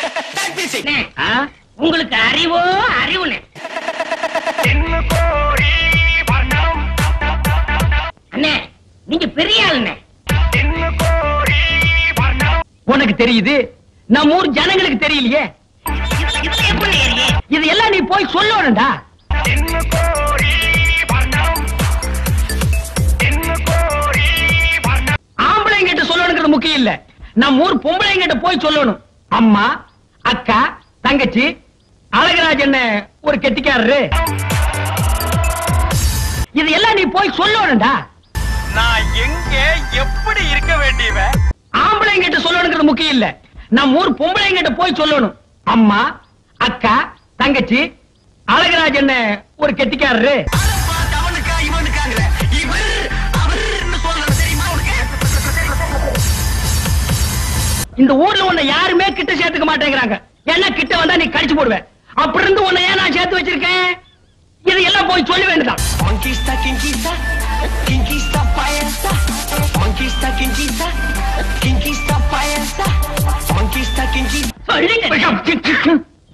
அண்ணே, உங்களுக்கு அறிவோ அறிவுனே அண்ணே நீங்க பெரிய ஆளுண்ணே உனக்கு தெரியுது நம்ம ஊர் ஜனங்களுக்கு தெரியலையே இது எப்படி ஏறியே? இது எல்லாம் நீ போய் சொல்லணும்டா ஆம்பளைங்கிட்ட சொல்லணுங்கிறது முக்கியம் இல்ல நம்ம ஊர் பொம்பளைங்கிட்ட போய் சொல்லணும் அம்மா அக்கா தங்கச்சி அழகராஜன் ஒரு கெட்டிக்காரரு இது எல்லாம் நீ போய் சொல்லணும்டா நான் எங்க எப்படி இருக்க வேண்டியவன் ஆம்பளைங்கிட்ட சொல்லணுங்கிறது முக்கியம் இல்ல நம்ம ஊர் பொம்பளைங்கிட்ட போய் சொல்லணும் அம்மா அக்கா தங்கச்சி அழகராஜன் ஒரு கெட்டிக்காரரு அவனுக்கா இவனுக்காங்கிற இவர் அவர்னு சொல்லணும் தெரியுமா உனக்கு இந்த ஊர்ல உன்னை யாருமே கிட்ட சேர்த்துக்க மாட்டேங்கிறாங்க ஏன்னா கிட்ட வந்தா நீ கடிச்சு போடுவ அப்படி இருந்து உன்னை ஏன் நான் சேர்த்து வச்சிருக்கேன் இது எல்லாம் போய் சொல்ல வேண்டியதான் Monkista, kinkista, kinkista, payasa. Monkista, kinkista, kinkista, payasa. Monkista, kinkista. சொல்லுங்க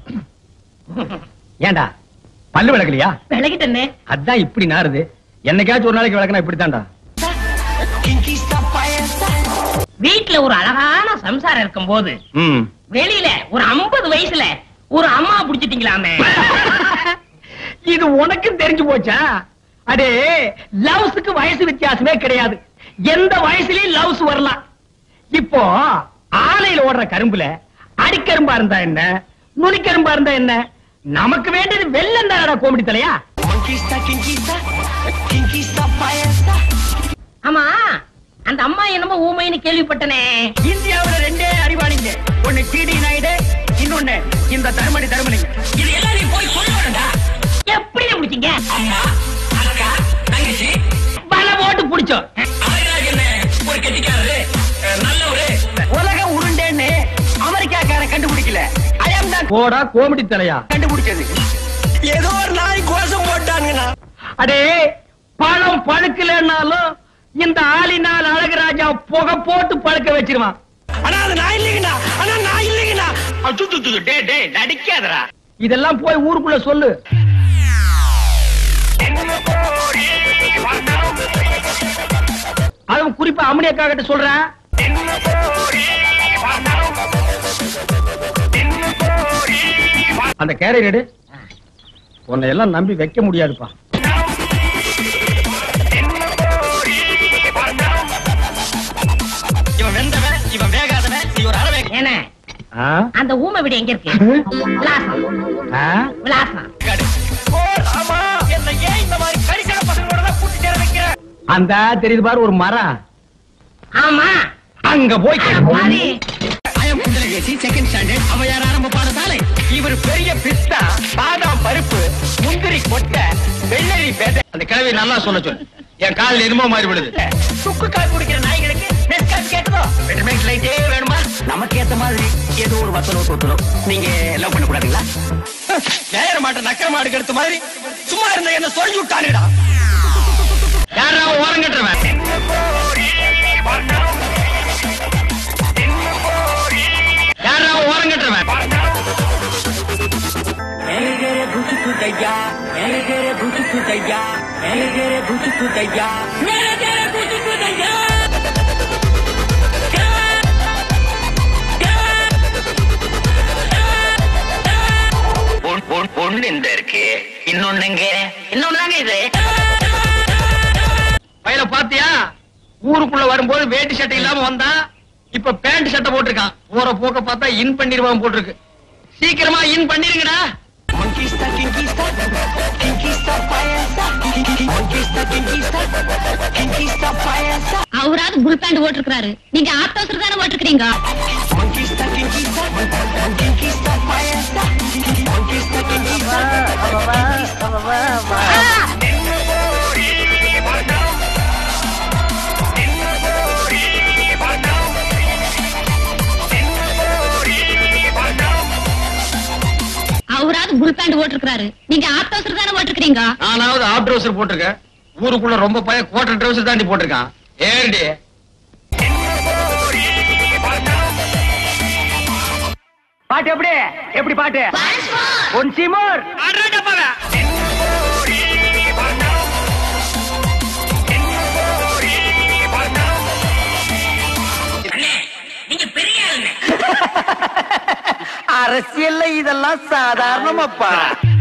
ஏண்டா பல்லு விளக்கலையா விலகிட்டண்ணே அதான் இப்படி நாறுது என்னைக்காச்சும் ஒரு நாளைக்கு விளக்குனா இப்படித்தான்டா Kinkista, payasa. வீட்டுல ஒரு அழகான சம்சாரம் இருக்கும் போது ம் வெளியில ஒரு 50 வயசுல ஒரு அம்மா புடிச்சிட்டீங்களாமே இது உனக்கும் தெரிஞ்சு போச்சா அடே லவ்ஸுக்கு வயசு வித்தியாசமே கிடையாது எந்த வயசுலயும் லவ்ஸ் வரலாம் இப்போ ஆலையில ஓடுற கரும்புல அடிக்கரும்பா இருந்தா என்ன நுனிக்கரும்பா இருந்தா என்ன நமக்கு வேண்டியது வெள்ளம் தானடா கோமடி தலையா Monkista, kinkista, kinkista, payasa. ஆமா அந்த அம்மா என்னமோ ஊமைன்னு கேள்விப்பட்டனே இந்தியாவுல ரெண்டே அறிவாளிங்க ஒண்ணு டிடி நாயுடு இன்னொன்னு இந்த தருமணி தருமணிங்க இது எல்லாம் நீ போய் சொல்லணும்டா எப்படி பிடிச்சீங்க அம்மா, அக்கா, தங்கச்சி, வலை போட்டு புடிச்சோம் அழகராஜன் ஒரு கெட்டிக்காரரு, நல்லவரு. உலக உருண்டேன்னு அமெரிக்காக்காரன் கண்டுபிடிக்கல அயம் தான் போடா கோமடி தலையா கண்டுபிடிச்சது ஏதோ ஒரு நாய் கோஷம் போட்டானுங்கண்ணா அடே பழம் பழுக்கலன்னாலும் இந்த ஆளினால் அழகராஜா புகை போட்டு பழுக்க வச்சிருவான் ஆனா அது நான் இல்லைங்கண்ணா ஆனா நான் இல்லைங்கண்ணா அச்சுச்சு டே டே நடிக்காதடா இதெல்லாம் போய் ஊருக்குள்ள சொல்லு அதுவும் குறிப்பா அம்மனியக்கா கிட்ட சொல்றேன் அந்த கேரை எடு உன்னை எல்லாம் நம்பி வைக்க முடியாதுப்பா இவன் வெந்தவன் இவன் வேகாதவன் நீ ஒரு அறவே ஏன்னா ஆ? அந்த ஊமை வீடு எங்க இருக்கு விலாசம் ஆ? விலாசம் காடு ஓ ராமா என்ன ஏன் இந்த மாதிரி கரிசன பசங்களோட தான் கூட்டி சேர வைக்கிற அந்த தெரியுது பாரு ஒரு மரம் ஆமா அங்க போய் பாரு. I'm Kundalakesi second standard Avvaiyar ஆரம்ப பாடசாலை இவர் பெரிய பிஸ்தா பாதாம் பருப்பு முந்திரி கொட்டை வெள்ளரி பேதை அந்த கிழவி நல்லா சொல்ல சொல்லு என் காலில் எதுமோ மாறி விடுது சுக்கு காய் குடிக்கிற நாய்களுக்கு நெஸ்காப் கேட்டதோ விட்டமின் லைட்டே வேணுமா நமக்கு ஏத்த மாதிரி ஏதோ ஒரு வத்தலோ தொட்டலோ நீங்க லவ் பண்ண கூடாதுங்களா நேர மாட்ட நக்கர மாடு கெடுத்த மாதிரி சும்மா இருந்த என்ன சொல்லி விட்டானுடா யாரா ஓரம் கட்டுறவன் யாரா ஓரம் கட்டுறவன் எனக்கேரே பூச்சி குட்டையா எனக்கேரே பூச்சி குட்டையா எனக்கேரே பூச்சி குட்டையா எனக்கேரே பூச்சி குட்டையா ஒண்ணு இந்த இருக்கு இன்னொன்னுங்க இன்னொன்னுதாங்க இது பையல பாத்தியா ஊருக்குள்ள வரும்போது வேட்டி சட்டை இல்லாம வந்தான் இப்ப பேண்ட் சட்டை போட்டிருக்கான் போற போக்க பார்த்தா இன் பண்ணிடுவான் போட்டிருக்கு சீக்கிரமா இன் பண்ணிருங்கடா Monkista, kinkista, kinkista, payasa. Monkista, kinkista, kinkista, payasa. அவராவது புல் பேண்ட் ஓட்டிருக்காரு நீங்க ஆட்டோசர் தானே ஓட்டிருக்கீங்க Monkista, kinkista, kinkista, payasa. Monkista, kinkista, kinkista, அவராவது புல் பேண்ட் ஓட்டிருக்காரு நீங்க ஆட்டோசர் தானே ஓட்டிருக்கீங்க நானாவது ஆப் ட்ரௌசர் போட்டிருக்கேன் ஊருக்குள்ள ரொம்ப பையன் குவார்டர் ட்ரௌசர் தாண்டி போட்டிருக்கான் ஏடி பாட்டு எப்படி எப்படி பாட்டு ஒன் சிமோர் நீங்க பெரிய ஆளுங்க அரசியல்ல இதெல்லாம் சாதாரணமாப்பா